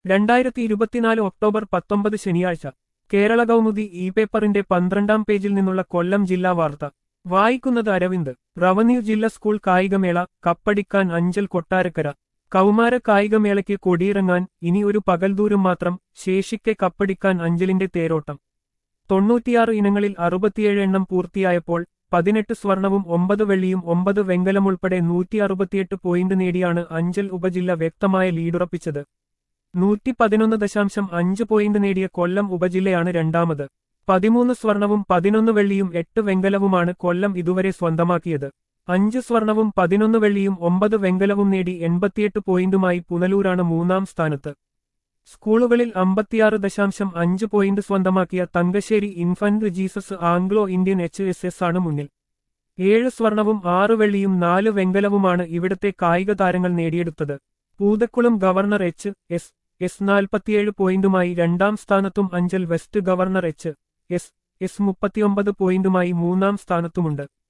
രണ്ടായിരത്തി ഇരുപത്തിനാല് ഒക്ടോബർ പത്തൊമ്പത് ശനിയാഴ്ച കേരള കൗമുദി ഇ പേപ്പറിന്റെ പന്ത്രണ്ടാം പേജിൽ നിന്നുള്ള കൊല്ലം ജില്ലാ വാർത്ത വായിക്കുന്നത് അരവിന്ദ് റവന്യൂ ജില്ലാ സ്കൂൾ കായികമേള കപ്പടിക്കാൻ അഞ്ചൽ കൊട്ടാരക്കര കൗമാര കായികമേളയ്ക്ക് കൊടിയിറങ്ങാൻ ഇനി ഒരു പകൽ ദൂരം മാത്രം ശേഷിക്കെ കപ്പടിക്കാൻ അഞ്ചലിന്റെ തേരോട്ടം തൊണ്ണൂറ്റിയാറ് ഇനങ്ങളിൽ അറുപത്തിയേഴ് എണ്ണം പൂർത്തിയായപ്പോൾ പതിനെട്ട് സ്വർണവും ഒമ്പത് വെള്ളിയും ഒമ്പത് വെങ്കലം ഉൾപ്പെടെ നൂറ്റി അറുപത്തിയെട്ട് പോയിന്റ് നേടിയാണ് അഞ്ചൽ ഉപജില്ല വ്യക്തമായ ലീഡുറപ്പിച്ചത് നൂറ്റി പതിനൊന്ന് ദശാംശം അഞ്ച് പോയിന്റ് നേടിയ കൊല്ലം ഉപജില്ലയാണ് രണ്ടാമത് പതിമൂന്ന് സ്വർണവും പതിനൊന്ന് വെള്ളിയും എട്ട് വെങ്കലവുമാണ് കൊല്ലം ഇതുവരെ സ്വന്തമാക്കിയത് അഞ്ച് സ്വർണവും പതിനൊന്ന് വെള്ളിയും ഒമ്പത് വെങ്കലവും നേടി എൺപത്തിയെട്ട് പോയിന്റുമായി പുനലൂരാണ് മൂന്നാം സ്ഥാനത്ത് സ്കൂളുകളിൽ അമ്പത്തിയാറ് ദശാംശം അഞ്ച് പോയിന്റ് സ്വന്തമാക്കിയ Thangassery infant Jesus Anglo Indian H S S ആണ് മുന്നിൽ ഏഴ് സ്വർണവും ആറ് വെള്ളിയും നാല് വെങ്കലവുമാണ് ഇവിടുത്തെ കായിക താരങ്ങൾ നേടിയെടുത്തത് Poothakkulam governor H S S നാൽപ്പത്തിയേഴ് പോയിന്റുമായി രണ്ടാം സ്ഥാനത്തും Anchal west governor H S S മുപ്പത്തിയൊമ്പത് പോയിന്റുമായി മൂന്നാം സ്ഥാനത്തുമുണ്ട്